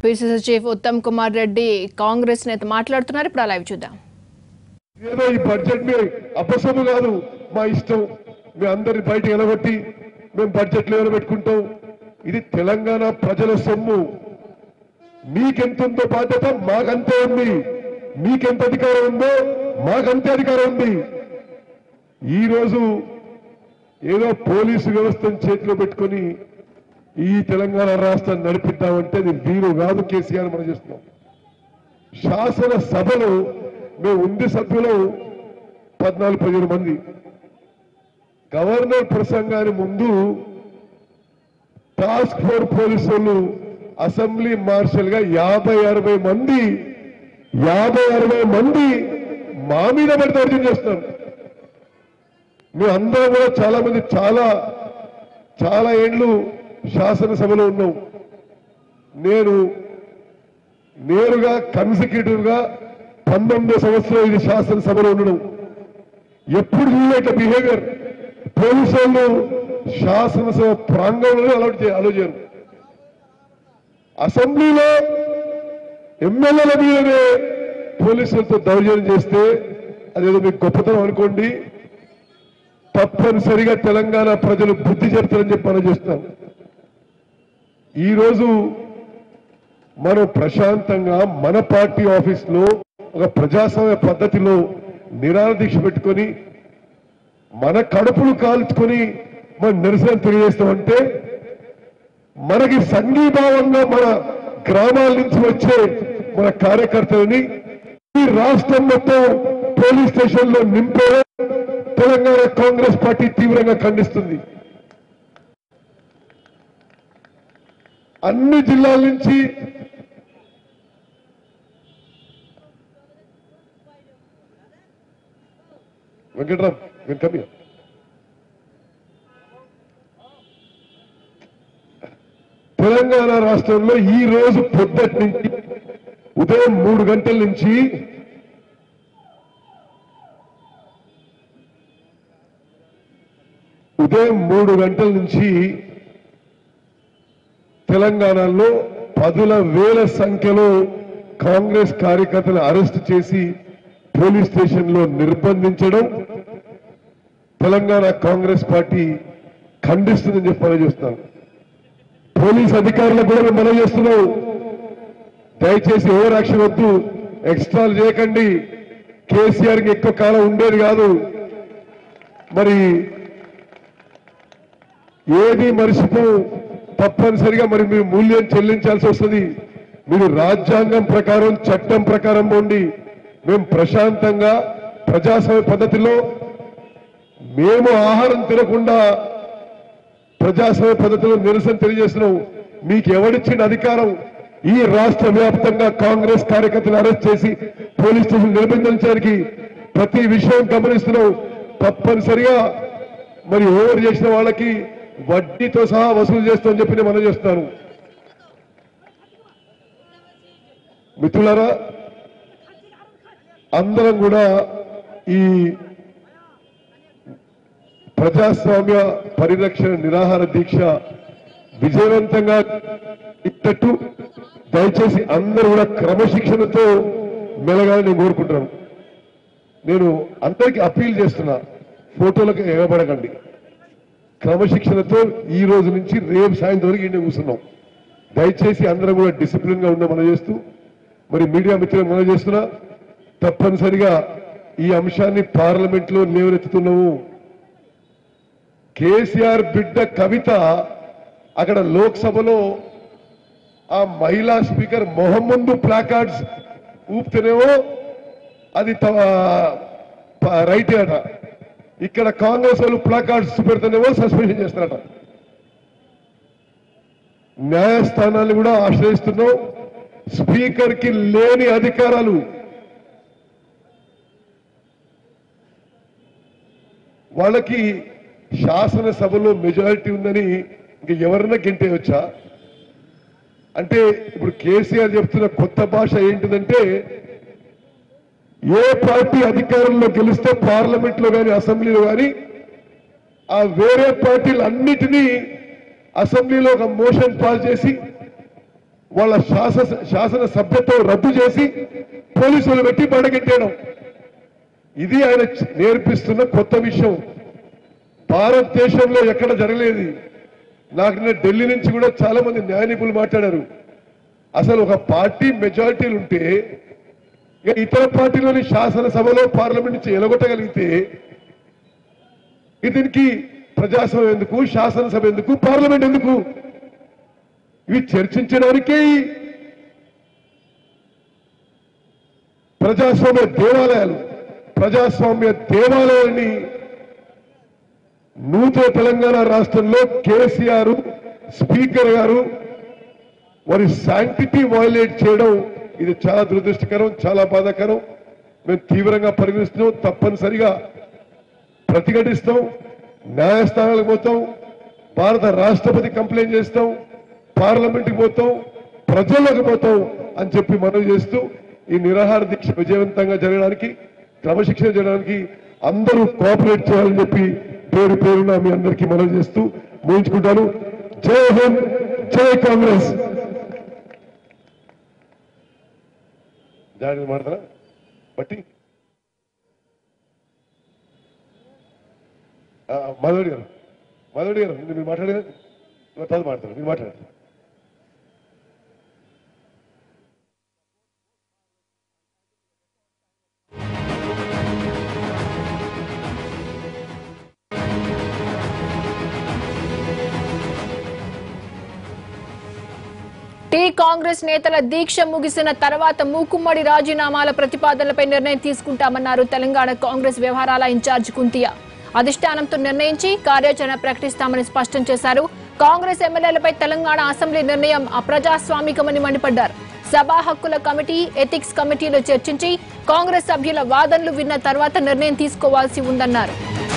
PCC chief Uttam Kumar Reddy Congress నేత మాట్లాడుతున్నారు ఇప్పుడు ఆ లైవ్ చూద్దాం ఏదో ఈ బడ్జెట్ ని అపసము కాదు మా ఇష్టం మీ అందరిని బయట ఎలగొట్టి మేము బడ్జెట్ లో పెట్టుకుంటాం ఇది తెలంగాణ ప్రజల సొమ్ము మీకెంత ఉందో బాధ్యత మాకంతే ఉంది మీకెంత అధికారం ఉందో మాకంతే అధికారం ఉంది ఈ రోజు ఏదో పోలీసు వ్యవస్థను చేతిలో పెట్టుకొని ఈ తెలంగాణ రాష్ట్రాన్ని నడిపిద్దామంటే అది వీరు కాదు కేసీఆర్ మనం చేస్తున్నాం శాసన సభలో మేము ఉంది సభ్యులు పద్నాలుగు పదిహేను మంది గవర్నర్ ప్రసంగాన్ని ముందు టాస్క్ ఫోర్స్ పోలీసులు అసెంబ్లీ మార్షల్ గా యాభై అరవై మంది యాభై అరవై మంది మా మీద పడి దౌర్జన్యం చేస్తున్నారు మేము అందరం కూడా చాలా మంది చాలా చాలా ఏండ్లు శాసనసభలో ఉన్నాం నేను నేరుగా కన్సిక్యూటివ్ గా పంతొమ్మిదో సంవత్సరం ఇది శాసనసభలో ఉండడం ఎప్పుడు చూడలేక బిహేవియర్ పోలీసు వాళ్ళు శాసనసభ ప్రాంగణంలో అలౌట్ చే అలౌ చేయరు అసెంబ్లీలో ఎమ్మెల్యేల మీదనే పోలీసులతో దౌర్జన్యం చేస్తే అదేదో మీకు గొప్పతనం అనుకోండి తప్పనిసరిగా తెలంగాణ ప్రజలు బుద్ధి చెప్తారని చెప్పి మనం చేస్తాం ఈరోజు మనం ప్రశాంతంగా మన పార్టీ ఆఫీస్ లో ఒక ప్రజాస్వామ్య పద్ధతిలో నిరాహార దీక్ష పెట్టుకొని మన కడుపులు కాల్చుకొని మనం నిరసన తెలియజేస్తామంటే మనకి సంఘీభావంగా మన గ్రామాల నుంచి వచ్చే మన కార్యకర్తలని ఈ రాష్ట్రం మొత్తం పోలీస్ స్టేషన్ లో నింపే తెలంగాణ కాంగ్రెస్ పార్టీ తీవ్రంగా ఖండిస్తుంది అన్ని జిల్లాల నుంచి వెంకట్రామ్ వెంకమ్య తెలంగాణ రాష్ట్రంలో ఈ రోజు పొద్దుటి నుంచి ఉదయం మూడు గంటల నుంచి ఉదయం మూడు గంటల నుంచి తెలంగాణలో పదుల వేల సంఖ్యలో కాంగ్రెస్ కార్యకర్తలు అరెస్ట్ చేసి పోలీస్ స్టేషన్ లో నిర్బంధించడం తెలంగాణ కాంగ్రెస్ పార్టీ ఖండిస్తుందని చెప్పి మనం చేస్తున్నాం పోలీస్ అధికారులకు కూడా మేము మనం చేస్తున్నాం దయచేసి ఓవర్ యాక్షన్ వద్దు ఎక్స్ట్రాలు చేయకండి కేసీఆర్ కి ఎక్కువ కాలం ఉండేది కాదు మరి ఏది మరిచిపో తప్పనిసరిగా మరి మీరు మూల్యం చెల్లించాల్సి వస్తుంది మీరు రాజ్యాంగం ప్రకారం చట్టం ప్రకారం ఉండి మేము ప్రశాంతంగా ప్రజాస్వామ్య పద్ధతిలో మేము ఆహారం తినకుండా ప్రజాస్వామ్య పద్ధతిలో నిరసన తెలియజేస్తున్నాం మీకు ఎవరిచ్చిన అధికారం ఈ రాష్ట్ర వ్యాప్తంగా కాంగ్రెస్ కార్యకర్తలు అరెస్ట్ చేసి పోలీస్ స్టేషన్ నిర్బంధించడానికి ప్రతి విషయం గమనిస్తున్నాం తప్పనిసరిగా మరి ఓవర్ చేసిన వాళ్ళకి వడ్డీతో సహా వసూలు చేస్తామని చెప్పి నేను మనం చేస్తున్నాను మిత్రులారా అందరం కూడా ఈ ప్రజాస్వామ్య పరిరక్షణ నిరాహార దీక్ష విజయవంతంగా ఇట్టట్టు దయచేసి అందరూ కూడా క్రమశిక్షణతో మెలగాలని నేను కోరుకుంటున్నాను నేను అందరికీ అప్పీల్ చేస్తున్నా ఫోటోలకు ఎగబడకండి క్రమశిక్షణతో ఈ రోజు నుంచి రేపు సాయంత్రం వరకు ఇండియా కూర్చున్నాం దయచేసి అందరం కూడా డిసిప్లిన్ గా ఉండ మనం చేస్తూ మరి మీడియా మిత్రులు మనం చేస్తున్నా తప్పనిసరిగా ఈ అంశాన్ని పార్లమెంట్ లో లేవనెత్తుతున్నాము కేసీఆర్ బిడ్డ కవిత అక్కడ లోక్సభలో ఆ మహిళా స్పీకర్ మొహం ముందు ప్లాకార్డ్స్ ఊపితేనేమో అది రైట్ అట ఇక్కడ కాంగ్రెస్ వాళ్ళు ప్లాకార్డ్స్ పెడితేనేమో సస్పెన్షన్ చేస్తారట న్యాయస్థానాన్ని కూడా ఆశ్రయిస్తున్నాం స్పీకర్ కి లేని అధికారాలు వాళ్ళకి శాసనసభలో మెజారిటీ ఉందని ఇంక ఎవరన్నా గెంటేయొచ్చా అంటే ఇప్పుడు కేసీఆర్ చెప్తున్న కొత్త భాష ఏంటిదంటే ఏ పార్టీ అధికారంలో గెలిస్తే పార్లమెంట్ లో కానీ అసెంబ్లీలో కానీ ఆ వేరే పార్టీలు అన్నిటినీ అసెంబ్లీలో ఒక మోషన్ పాస్ చేసి వాళ్ళ శాసన శాసన సభ్యత్వం రద్దు చేసి పోలీసులు పెట్టి బడగెట్టేయడం ఇది ఆయన చ- నేర్పిస్తున్న కొత్త విషయం భారతదేశంలో ఎక్కడ జరగలేదు నాకు నిన్న ఢిల్లీ నుంచి కూడా చాలా మంది న్యాయ నిపుణులు మాట్లాడారు అసలు ఒక పార్టీ మెజారిటీలు ఉంటే ఇక ఇతర పార్టీలోని శాసనసభలో పార్లమెంట్ నుంచి ఎలగొట్టగలిగితే ఇక దీనికి ప్రజాస్వామ్యం ఎందుకు శాసనసభ ఎందుకు పార్లమెంట్ ఎందుకు ఇవి చర్చించడానికే ఈ ప్రజాస్వామ్య దేవాలయాలు ప్రజాస్వామ్య దేవాలయాన్ని నూతన తెలంగాణ రాష్ట్రంలో కేసీఆర్ స్పీకర్ గారు వారి శాంటిటీ వైలేట్ చేయడం ఇది చాలా దురదృష్టకరం చాలా బాధాకరం మేము తీవ్రంగా పరిగణిస్తున్నాం తప్పనిసరిగా ప్రతిఘటిస్తాం న్యాయస్థానాలకు పోతాం భారత రాష్ట్రపతి కంప్లైంట్ చేస్తాం పార్లమెంట్కి పోతాం ప్రజల్లోకి పోతాం అని చెప్పి మనవి చేస్తూ ఈ నిరాహార దీక్ష విజయవంతంగా జరగడానికి క్రమశిక్షణ జరగడానికి అందరూ కోఆపరేట్ చేయాలని చెప్పి పేరు పేరున మీ అందరికీ మనవి చేస్తూ ముగించుకుంటాను జై హింద్ జై కాంగ్రెస్ జాగ్రత్త మాడతారా బట్టి ఆ, మాధవుడి గారు మాధవుడి గారు ఇది మీరు మాట్లాడేది తర్వాత మాట్లాడతారు మీరు మాట్లాడారు టీ కాంగ్రెస్ నేతల దీక్ష ముగిసిన తర్వాత మూకుమ్మడి రాజీనామాల ప్రతిపాదనలపై నిర్ణయం తీసుకుంటామన్నారు తెలంగాణ కాంగ్రెస్ వ్యవహారాల ఇన్ఛార్జ్ కుంతియా అధిష్టానంతో నిర్ణయించి కార్యాచరణ ప్రకటిస్తామని స్పష్టం చేశారు కాంగ్రెస్ ఎమ్మెల్యేలపై తెలంగాణ అసెంబ్లీ నిర్ణయం అప్రజాస్వామికమని మండిపడ్డారు సభా హక్కుల కమిటీ ఎథిక్స్ కమిటీలో చర్చించి కాంగ్రెస్ సభ్యుల వాదనలు విన్న తర్వాత నిర్ణయం తీసుకోవాల్సి ఉందన్నారు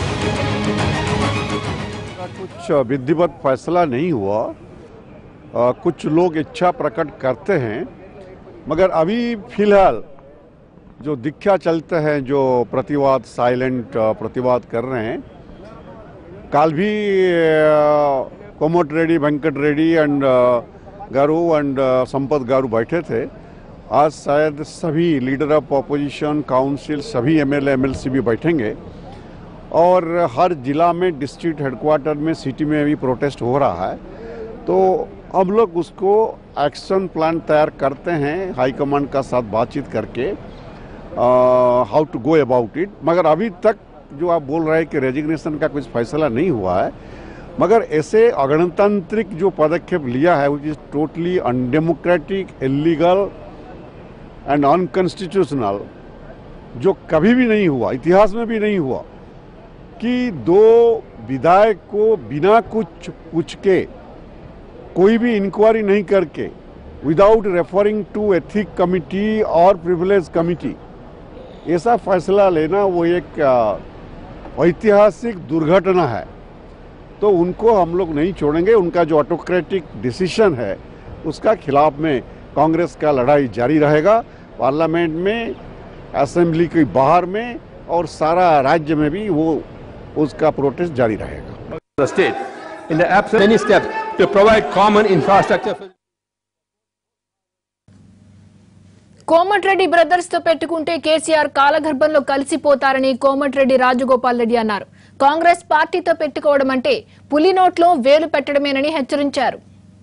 का कुछ विधिवत फैसला नहीं हुआ अ, कुछ लोग इच्छा प्रकट करते हैं मगर अभी फिलहाल जो दीक्षा चलते हैं जो प्रतिवाद साइलेंट अ, प्रतिवाद कर रहे हैं कल भी अ, कोमट रेड्डी वेंकट रेड्डी एंड अ, गारू एंड अ, संपत गारू बैठे थे आज शायद सभी लीडर ऑफ अपोजिशन काउंसिल सभी एमएलए एमएलसी भी बैठेंगे और हर जिला में डिस्ट्रिक्ट हेडक्वार्टर में सिटी में भी प्रोटेस्ट हो रहा है तो हम लोग उसको एक्शन प्लान तैयार करते हैं हाईकमांड का साथ बातचीत करके how to go about it मगर अभी तक जो आप बोल रहे हैं कि रेजिग्नेशन का कुछ फैसला नहीं हुआ है मगर ऐसे अगणतांत्रिक जो पदक्षेप लिया है which is totally undemocratic illegal and unconstitutional जो कभी भी नहीं हुआ इतिहास में भी नहीं हुआ कि दो विधायक को बिना कुछ पूछ के कोई भी इंक्वायरी नहीं करके without referring to ethic committee और प्रिविलेज कमिटी ऐसा फैसला लेना वो एक अ, ऐतिहासिक दुर्घटना है तो उनको हम लोग नहीं छोड़ेंगे उनका जो ऑटोक्रेटिक डिसीजन है उसका खिलाफ में कांग्रेस का लड़ाई जारी रहेगा पार्लियामेंट में असेंबली के बाहर में और सारा राज्य में भी वो उसका प्रोटेस्ट जारी रहेगा the state in the absence of any steps to provide common infrastructure for Komatireddy brothers తో పెట్టుకుంటే కేసీఆర్ కాలగర్భంలో కలిసిపోతారని కోమటిరెడ్డి రాజగోపాల్ రెడ్డి అన్నారు కాంగ్రెస్ పార్టీతో పెట్టుకోవడం అంటే పులి నోట్లో వేలు పెట్టడమేనని హెచ్చరించారు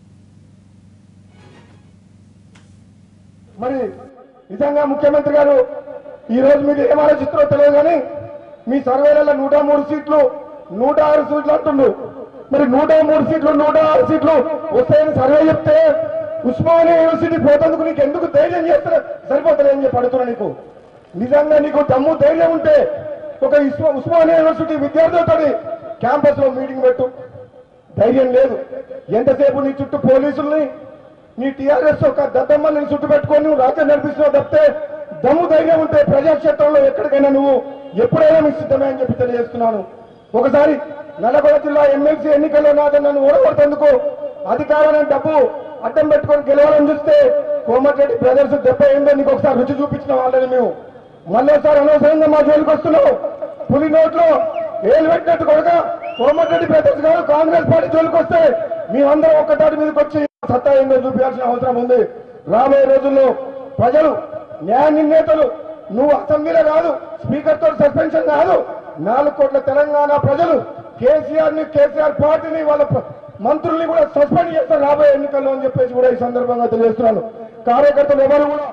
మరి నిజంగా ముఖ్యమంత్రి గారు ఈ రోజు మీరు ఏం ఆలోచిస్తారో తెలియదు కానీ మీ సర్వేలలో నూట మూడు సీట్లు నూట ఆరు సీట్లు అంటుండు మరి నూట మూడు సీట్లు నూట ఆరు సీట్లు వస్తాయని సర్వే చెప్తే ఉస్మానియా యూనివర్సిటీ పోతందుకు నీకు ఎందుకు ధైర్యం చేస్తారు సరిపోతుందని చెప్పి అడుగుతున్నా నీకు నిజంగా నీకు దమ్ము ధైర్యం ఉంటే ఒక ఉస్మా- ఉస్మానియా యూనివర్సిటీ విద్యార్థులతో క్యాంపస్ లో మీటింగ్ పెట్టు ధైర్యం లేదు ఎంతసేపు నీ చుట్టూ పోలీసుల్ని నీ టీఆర్ఎస్ ఒక దద్దమ్మని నీ చుట్టూ పెట్టుకొని నువ్వు రాజ్యం నడిపిస్తున్నావు తప్పితే దమ్ము ధైర్యం ఉంటే ప్రజాక్షేత్రంలో ఎక్కడికైనా నువ్వు ఎప్పుడైనా మీకు సిద్ధమే అని చెప్పి తెలియజేస్తున్నాను ఒకసారి నల్లగొండ జిల్లా ఎమ్మెల్సీ ఎన్నికల్లో నాదని నన్ను ఓడగొడుతందుకు అధికారాన్ని డబ్బు అడ్డం పెట్టుకొని గెలవాలని చూస్తే కోమటిరెడ్డి బ్రదర్స్ దెబ్బ ఏందో నీకు ఒకసారి రుచి చూపించిన వాళ్ళని మేము మళ్ళీసారి అనవసరంగా మా జోలికి వస్తున్నావు పులి నోట్లో ఏలు పెట్టినట్టు కొడుక కోమటిరెడ్డి బ్రదర్స్ గారు కాంగ్రెస్ పార్టీ జోలికి వస్తే మేమందరం ఒక్కటాటి మీదకి వచ్చి సత్తా ఏందో చూపించాల్సిన అవసరం ఉంది రాబోయే రోజుల్లో ప్రజలు న్యాయ నిర్ణేతలు నువ్వు అసెంబ్లీలో కాదు స్పీకర్ తో సస్పెన్షన్ కాదు నాలుగు కోట్ల తెలంగాణ ప్రజలు కేసీఆర్ ని కేసీఆర్ పార్టీని వాళ్ళ ప్ర- మంత్రుల్ని కూడా సస్పెండ్ చేస్తారు రాబోయే ఎన్నికల్లో అని చెప్పేసి కూడా ఈ సందర్భంగా తెలియజేస్తున్నాను కార్యకర్తలు ఎవరు కూడా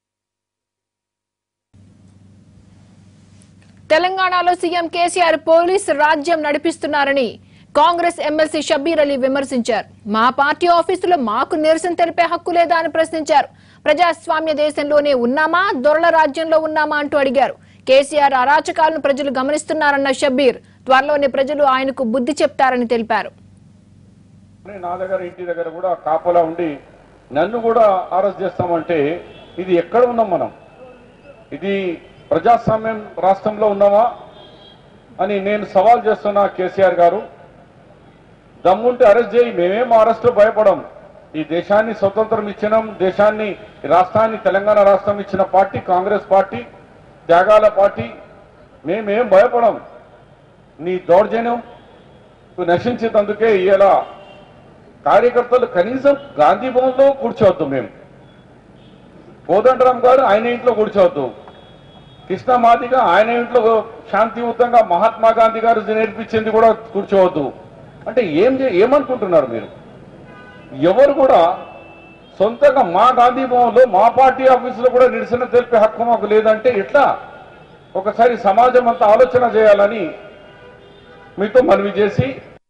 తెలంగాణలో సీఎం కేసీఆర్ పోలీస్ రాజ్యం నడిపిస్తున్నారని కాంగ్రెస్ ఎమ్మెల్సీ షబ్బీర్ అలీ విమర్శించారు మా పార్టీ ఆఫీసులో మాకు నిరసన తెలిపే హక్కు లేదా అని ప్రశ్నించారు ప్రజాస్వామ్య దేశంలోనే ఉన్నామా దొరల రాజ్యంలో ఉన్నామా అంటూ అడిగారు కేసీఆర్ అరాచకాలను ప్రజలు గమనిస్తున్నారన్న షబ్బీర్ త్వరలోనే ప్రజలు ఆయనకు బుద్ధి చెప్తారని తెలిపారు అని నా దగ్గర ఇంటి దగ్గర కూడా కాపలా ఉండి నన్ను కూడా అరెస్ట్ చేస్తామంటే ఇది ఎక్కడ ఉన్నాం మనం ఇది ప్రజాస్వామ్యం రాష్ట్రంలో ఉన్నామా అని నేను సవాల్ చేస్తున్నా కేసీఆర్ గారు దమ్ముంటే అరెస్ట్ చేయి మేమేం అరెస్ట్ భయపడం ఈ దేశాన్ని స్వతంత్రం ఇచ్చినాం దేశాన్ని ఈ రాష్ట్రాన్ని తెలంగాణ రాష్ట్రం ఇచ్చిన పార్టీ కాంగ్రెస్ పార్టీ త్యాగాల పార్టీ మేమేం భయపడం నీ దౌర్జన్యం నువ్వు నశించేందుకే ఇలా కార్యకర్తలు కనీసం గాంధీ భవన్లో కూర్చోవద్దు మేము కోదండరాం గారు ఆయన ఇంట్లో కూర్చోవద్దు కృష్ణ మాదిగా ఆయన ఇంట్లో శాంతియుతంగా మహాత్మా గాంధీ గారు నేర్పించింది కూడా కూర్చోవద్దు అంటే ఏం చే- ఏమనుకుంటున్నారు మీరు ఎవరు కూడా సొంతంగా మా గాంధీ భవన్లో మా పార్టీ ఆఫీసులో కూడా నిరసన తెలిపే హక్కు మాకు లేదంటే ఎట్లా ఒకసారి సమాజం అంతా ఆలోచన చేయాలని మీతో మనవి చేసి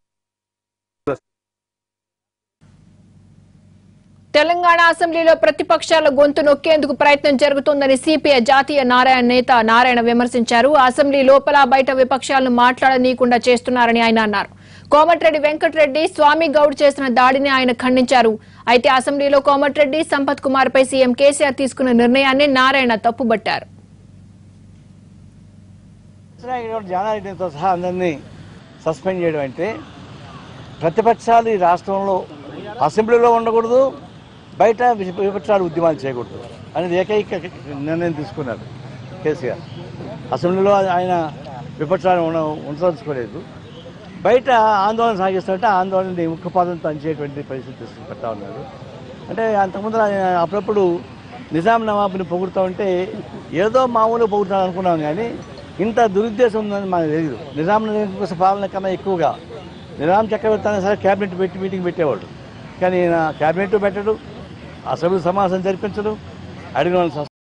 తెలంగాణ అసెంబ్లీలో ప్రతిపక్షాల గొంతు నొక్కేందుకు ప్రయత్నం జరుగుతోందని సిపిఐ జాతీయ నారాయణ నేత నారాయణ విమర్శించారు అసెంబ్లీ లోపల బయట విపక్షాలను మాట్లాడనీయకుండా చేస్తున్నారని ఆయన అన్నారు కోమటిరెడ్డి వెంకటరెడ్డి స్వామి గౌడ్ చేసిన దాడిని ఆయన ఖండించారు అయితే అసెంబ్లీలో కోమటిరెడ్డి సంపత్ కుమార్ పై సీఎం కేసీఆర్ తీసుకున్న నిర్ణయాన్ని నారాయణ తప్పుబట్టారు జానారెడ్డితో సహా అందరినీ సస్పెండ్ చేయడం అంటే ప్రతిపక్షాలు ఈ రాష్ట్రంలో అసెంబ్లీలో ఉండకూడదు బయట విప- విపక్షాలు ఉద్యమాలు చేయకూడదు అనేది ఏకైక నిర్ణయం తీసుకున్నారు కేసీఆర్ అసెంబ్లీలో ఆయన విపక్షాలు ఉండ ఉంచదలుచుకోలేదు బయట ఆందోళన సాగిస్తుంటే ఆ ఆందోళనని ముఖ్యపాదంతో అంచేటువంటి పరిస్థితి తీసుకుని పెడతా ఉన్నారు అంటే అంతకుముందు ఆయన అప్పుడప్పుడు నిజాం నవాబుని పొగుడుతూ ఉంటే ఏదో మామూలుగా పొగుడుతాను అనుకున్నాం కానీ ఇంత దురుద్దేశం ఉందని మనకు తెలియదు నిజాం నిరంకుశ పాలన కన్నా ఎక్కువగా నిజాం చక్రవర్తి అయినా సరే క్యాబినెట్ పెట్టి మీటింగ్ పెట్టేవాడు కానీ ఈయన క్యాబినెట్ పెట్టడు అసెంబ్లీ సమావేశం జరిపించడు అడిగిన వాళ్ళని